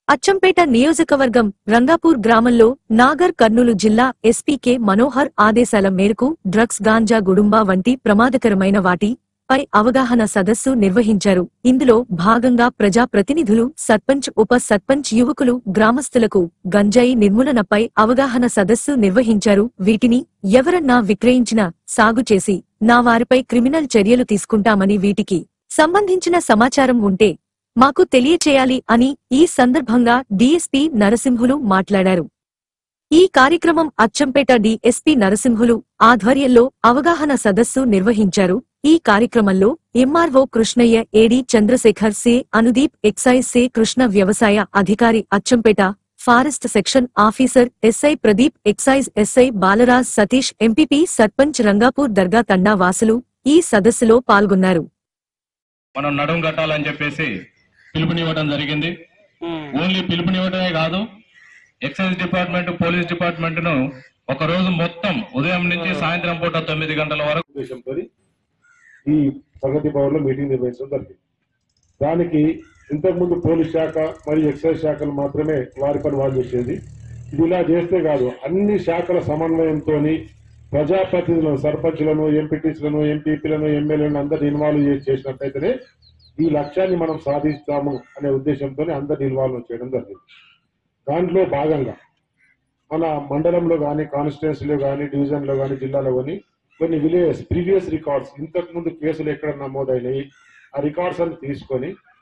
అచ్చంపేట నియోజకవర్గం రంగాపూర్ గ్రామంలో నాగర్ కర్నూలు జిల్లా ఎస్పీకే మనోహర్ ఆదేశాల మేరకు డ్రగ్స్ గాంజా గుడుంబా వంటి ప్రమాదకరమైన వాటి పై అవగాహన సదస్సు నిర్వహించారు ఇందులో భాగంగా ప్రజా ప్రతినిధులు సర్పంచ్ ఉప సర్పంచ్ యువకులు గ్రామస్తులకు గంజాయి నిర్మూలనపై అవగాహన సదస్సు నిర్వహించారు వీటిని ఎవరన్నా విక్రయించినా సాగు చేసి నా వారిపై క్రిమినల్ చర్యలు తీసుకుంటామని వీటికి సంబంధించిన సమాచారం ఉంటే మాకు తెలియచేయాలి అని ఈ సందర్భంగా డీఎస్పీ నరసింహులు మాట్లాడారు ఈ కార్యక్రమం అచ్చంపేట డీఎస్పీ నరసింహులు ఆధ్వర్యంలో అవగాహన సదస్సు నిర్వహించారు ఈ కార్యక్రమంలో ఎంఆర్ఓ కృష్ణయ్య ఏడి చంద్రశేఖర్ సే అనుదీప్ ఎక్సైజ్ సే కృష్ణ వ్యవసాయ అధికారి Achampet forest section officer SI Pradeep excise SI Balraj Satish MPP sarpanch Rangapur Dargah Thanda వాసులు ఈ సదస్సులో పాల్గొన్నారు మనం నడుం కట్టాలని చెప్పేసి పిలుపునివ్వడం జరిగింది ఓన్లీ పిలుపునివ్వడమే కాదు ఎక్సైజ్ డిపార్ట్మెంట్ పోలీస్ డిపార్ట్మెంట్ ను ఒక రోజు మొత్తం ఉదయం నుంచి సాయంత్రం పూట తొమ్మిది గంటల వరకు ఉద్దేశంతో ఈ ప్రగతి భవన్ లో మీటింగ్ నిర్వహించడం జరిగింది దానికి ఇంతకుముందు పోలీస్ శాఖ మరియు ఎక్సైజ్ శాఖలు మాత్రమే వారి పని వాళ్ళు చేసేది ఇది ఇలా చేస్తే కాదు అన్ని శాఖల సమన్వయంతో ప్రజాప్రతినిధులను సర్పంచ్లను ఎంపీటీసీలను ఎంపీపీలను ఎమ్మెల్యేలను అందరిని ఇన్వాల్వ్ చేసి చేసినట్టయితేనే ఈ లక్ష్యాన్ని మనం సాధిస్తాము అనే ఉద్దేశంతో అందరిని ఇన్వాల్వ్ చేయడం జరిగింది దాంట్లో భాగంగా మన మండలంలో కానీ కాన్స్టిట్యున్సీలో కానీ డివిజన్లో కానీ జిల్లాలో కానీ కొన్ని విలేజ్ ప్రీవియస్ రికార్డ్స్ ఇంతకు ముందు కేసులు ఎక్కడ నమోదైనాయి ఆ రికార్డ్స్ అన్ని తీసుకొని